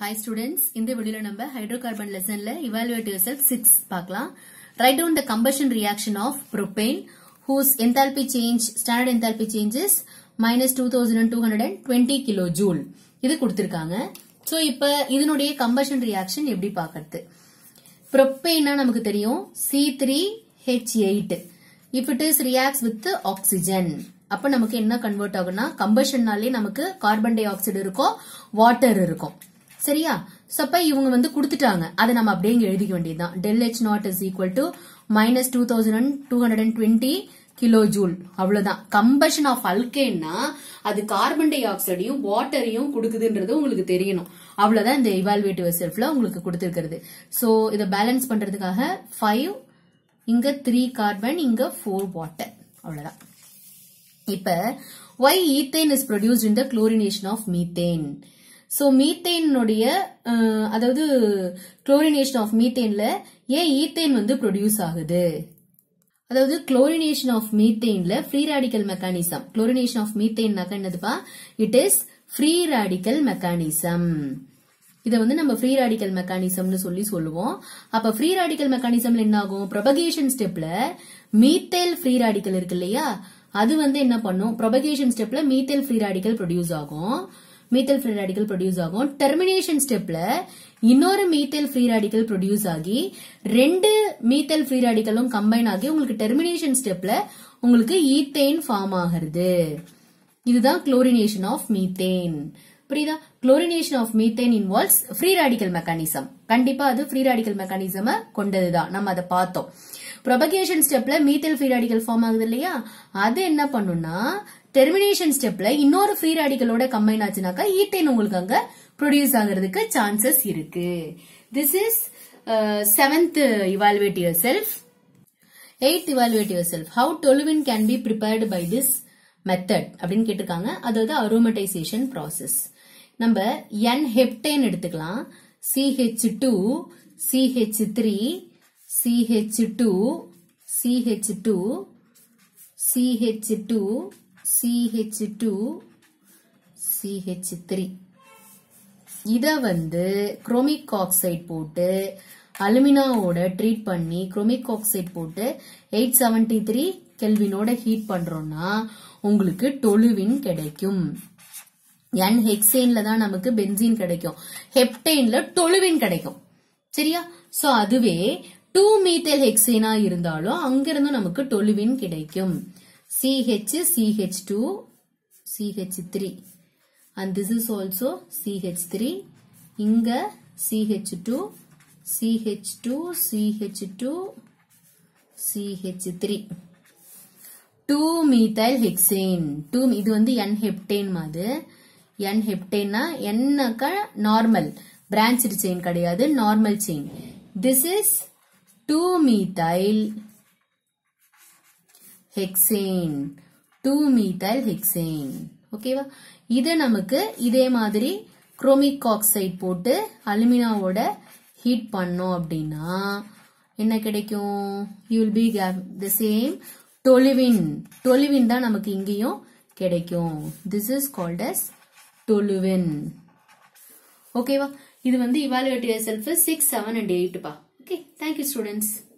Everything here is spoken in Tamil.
ஹாய் ஸ்டூடெண்ட்ஸ் இந்த வீடியோல நம்ம ஹைட்ரோகார்பன் லெசன்ல இவாலுவேட் யுவர் செல்ஃப் சிக்ஸ் பார்க்கலாம் write down the combustion reaction of propane whose enthalpy change standard enthalpy changes minus two thousand two hundred and twenty kilo joule இது கொடுத்திருக்காங்க சோ இப்ப இதனுடைய கம்பஷன் ரியாக்ஷன் எப்படி பாக்குறது ப்ரொப்பேனா நமக்கு தெரியும் C three H eight if it is reacts with oxygen அப்ப நமக்கு என்ன கன்வெர்ட் ஆகும்னா கம்பஷன்னாலே நமக்கு கார்பன் டை ஆக்சைடு இருக்கும் வாட்டர் இருக்கும் சரியா சப்ப இவங்க வந்து கொடுத்துட்டாங்க அதை நம்ம அப்படியே இங்க எழுதிக்க வேண்டியதுதான் del H naught is equal to minus two thousand two hundred and twenty kilo joule அவ்வளவுதான் கம்பஷன் ஆஃப் அல்கேன்னா அது கார்பன் டை ஆக்சைடையும் வாட்டரையும் கொடுக்குதுன்றது உங்களுக்கு தெரியணும் அவ்வளவுதான் இந்த இவால்வேட்டிவ் செல்ஃப்ல உங்களுக்கு கொடுத்திருக்கிறது சோ இதை பேலன்ஸ் பண்றதுக்காக ஃபைவ் இங்க த்ரீ கார்பன் இங்க ஃபோர் வாட்டர் அவ்வளவுதான் இப்ப why ethane is produced in the chlorination of methane so மீத்தேனுடைய அதாவது குளோரினேஷன் ஆஃப் மீத்தேன்ல ஏன் ஈத்தேன் வந்து ப்ரொடியூஸ் ஆகுது அதாவது குளோரினேஷன் ஆஃப் மீத்தேன்ல free radical mechanism chlorination of மீத்தேன்னாக்கா என்னதுப்பா it is free radical mechanism இத வந்து நம்ம ஃப்ரீ ரேடிக்கல் மெக்கானிசம்னு சொல்லி சொல்லுவோம் அப்ப ஃப்ரீ ரேடிக்கல் மெக்கானிசம்ல என்ன ஆகும் ப்ரொபகேஷன் ஸ்டெப்ல மீத்தேல் ஃப்ரீ ரேடிக்கல் இருக்கு இல்லையா அது வந்து என்ன பண்ணும் ப்ரொபகேஷன் ஸ்டெப்ல மீத்தேல் ஃப்ரீ ரேடிக்கல் ப்ரொடியூஸ் ஆகும் மீத்தேல் ஃப்ரீ ரேடிக்கல் ப்ரொடியூஸ் ஆகும் டெர்மினேஷன் ஸ்டெப்ல இன்னொரு மீத்தேல் ஃப்ரீ ரேடிக்கல் ப்ரொடியூஸ் ஆகி ரெண்டு மீத்தேல் ஃப்ரீ ரேடிக்கலும் கம்பைன் ஆகி உங்களுக்கு டெர்மினேஷன் ஸ்டெப்ல உங்களுக்கு ஈத்தேன் ஃபார்ம் ஆகிறது இதுதான் குளோரினேஷன் ஆஃப் மீத்தேன் புரியுதா chlorination of methane involves free radical mechanism கண்டிப்பா அது ஃப்ரீ ரேடிக்கல் மெக்கானிசம் கொண்டதுதான் நம்ம அதை பார்த்தோம் ப்ரொபகேஷன் ஸ்டெப்ல மீத்தேல் ஃப்ரீ ரேடிக்கல் ஃபார்ம் ஆகுது இல்லையா அது என்ன பண்ணும்னா டெர்மினேஷன் ஸ்டெப்ல இன்னொரு ஃப்ரீ ரேடிக்கலோட கம்பைன் ஆச்சுனாக்கா ஈத்தேன் உங்களுக்கு அங்க ப்ரொடியூஸ் ஆகிறதுக்கு சான்சஸ் இருக்கு this is seventh evaluate yourself eighth evaluate yourself how toluene can be prepared by this method அப்படின்னு கேட்டிருக்காங்க அதாவது அரோமடைசேஷன் ப்ராசஸ் நம்ம என் ஹெப்டேன் எடுத்துக்கலாம் CH two CH three CH two CH two CH two CH two CH three இத வந்து குரோமிக் ஆக்சைடு போட்டு அலுமினாவோட ட்ரீட் பண்ணி குரோமிக் ஆக்சைடு போட்டு எயிட் செவன்டி த்ரீ கெல்வினோட ஹீட் பண்றோம்னா உங்களுக்கு டொலுவின் கிடைக்கும் என் ஹெக்ஸேன்ல தான் நமக்கு பென்சீன் கிடைக்கும் ஹெப்டேன்ல டொலுவின் கிடைக்கும் சரியா சோ அதுவே டூ மீத்தேல் ஹெக்ஸேனா இருந்தாலும் அங்கிருந்து நமக்கு டொலுவின் கிடைக்கும் CH CH two CH three and this is also CH three இங்க CH two CH two CH two CH three two methyl hexane two இது வந்து என் ஹெப்டேன் மாதிரி என் ஹெப்டேன்னா என்னக்கா நார்மல் பிரான்ச்டு செயின் கிடையாது normal chain this is two methyl hexane two methyl hexane ஓகேவா இது நமக்கு இதே மாதிரி குரோமிக் ஆக்சைடு போட்டு அலுமினாவோட ஹீட் பண்ணோம் அப்படின்னா என்ன கிடைக்கும் you will be the same toluene toluene தான் நமக்கு இங்கேயும் கிடைக்கும் this is called as toluene ஓகேவா இது வந்து evaluate yourself six seven and eight பா ஓகே தேங்க்யூ ஸ்டூடெண்ட்ஸ்